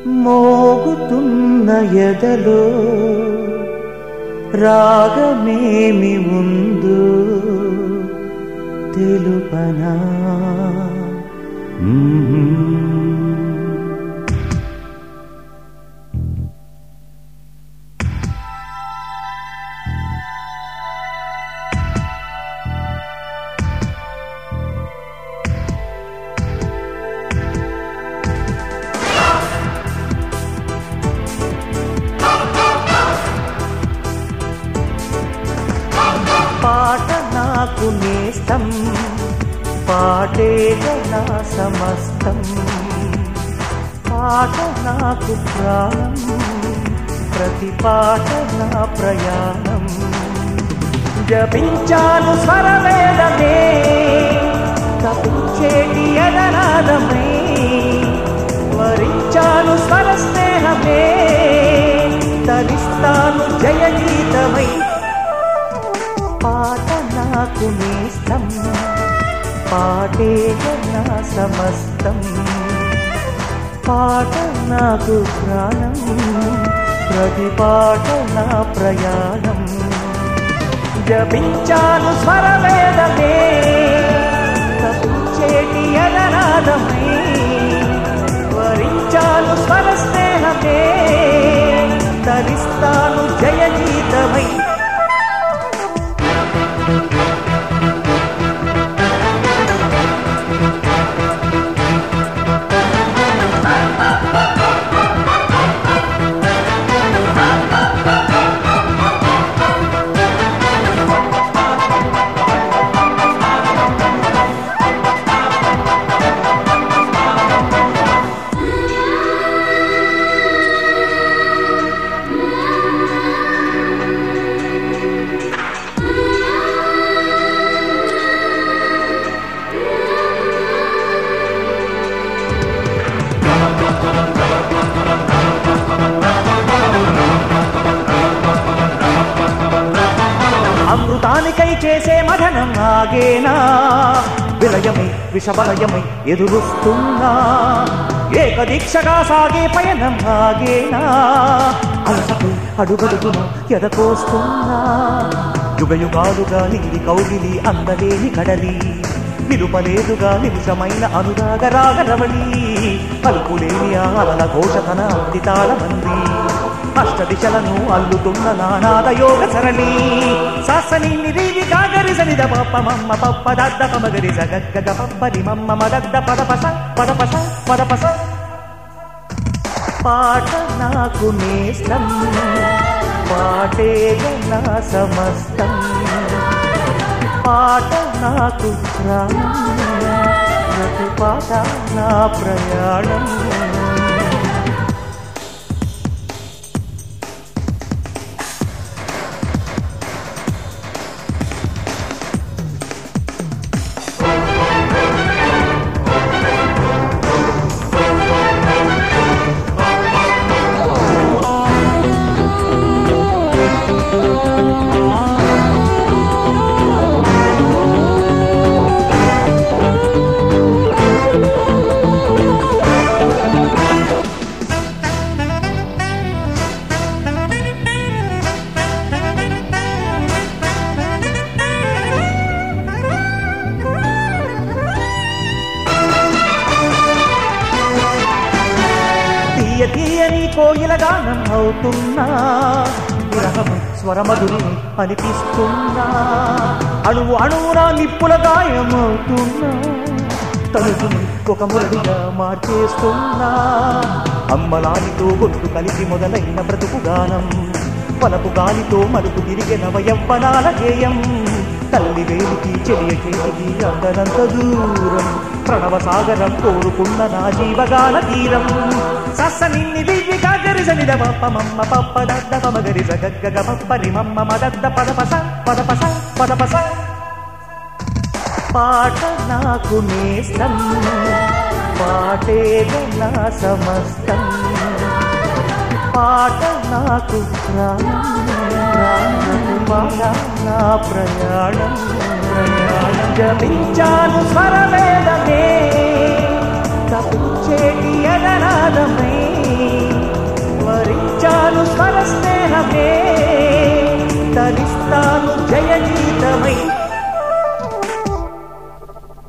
మోగుతున్న ఎదలో రాగమేమి ఉందో తెలుపనా మ్మ్. పాట నాకు నేస్తం పాటే నా సమస్తం పాట నాకు ప్రాణం ప్రతి పాట నా ప్రయాణం జపించాను స్వరవేదమే తపించేటి అదనాదమే వరించాను స్వర స్నేహమే తరిస్తాను జయ గీతమై పాట నాకు నేస్తం పాటే నా సమస్తం పాట నాకు ప్రాణం ప్రతి పాట నా ప్రయాణం జపించాను స్వరవేదమే తపించేటి అలనాదమే వరించాను స్వర స్నేహమే తరిస్తాను జయ గీతమై అమృతానికై చేసే మథనం ఆగేనా విలయమై విషవలయమై ఎదురుస్తున్నా ఏకదీక్షగా సాగే పయనం ఆగేనా అలసపై అడుగడుగున ఎదకోస్తున్నా యుగయుగాలుగా నీది కౌగిలి అందలేని కడలి నిలుపలేదుగా నిమిషమైన అనురాగ రాగరవళి పలుకులేని ఆలల ఘోషతన అందితాల మంది అష్ట దిశలను అల్లుతున్న నానాద యోగ సరళి సాసని నిరీవి కాగరి సనిద పప్ప మమ్మ పప్ప దద్ద పమగరి సగగ్గ పప్పని మమ్మ మదద్ద పదపస పదపస పదపస పాట నాకు నేస్తం పాటే నా సమస్తం పాట నాకు ప్రాణం ప్రతి పాట నా ప్రయాణం తీయ తీయని కోయిల గానం అవుతున్నా విరహము స్వరమధురిని అనిపిస్తున్నా అణువు అణువున నిప్పుల గాయమవుతున్నా తలుపుని ఒక మురడిగా మార్చేస్తున్నా అమ్మలానితో గొంతు కలిసి మొదలైన బ్రతుకు గానం పలపు గాలితో మలుపు తిరిగే నవయవ్వనాల గేయం తల్లి వేలికి చెలియ చేతికి అందనంత దూరం ప్రణవ సాగరం కోరుకున్న నా జీవగాన తీరం సస్స నిన్ని దివ్య కాగరి సనిద పప్ప మమ్మ పప్ప దద్ద పమగరి సగగ్గ పప్పని మమ్మ మదద్ద పదపస పదపస పదపస పాట నాకు నేస్తం పాటే నా సమస్తం పాట నాకు ప్రాణం ప్రాణం పాట నా ప్రయాణం ప్రయాణం జపించాను స్వరవేదమే తపించేటి అడనాదమే జయ గీతమై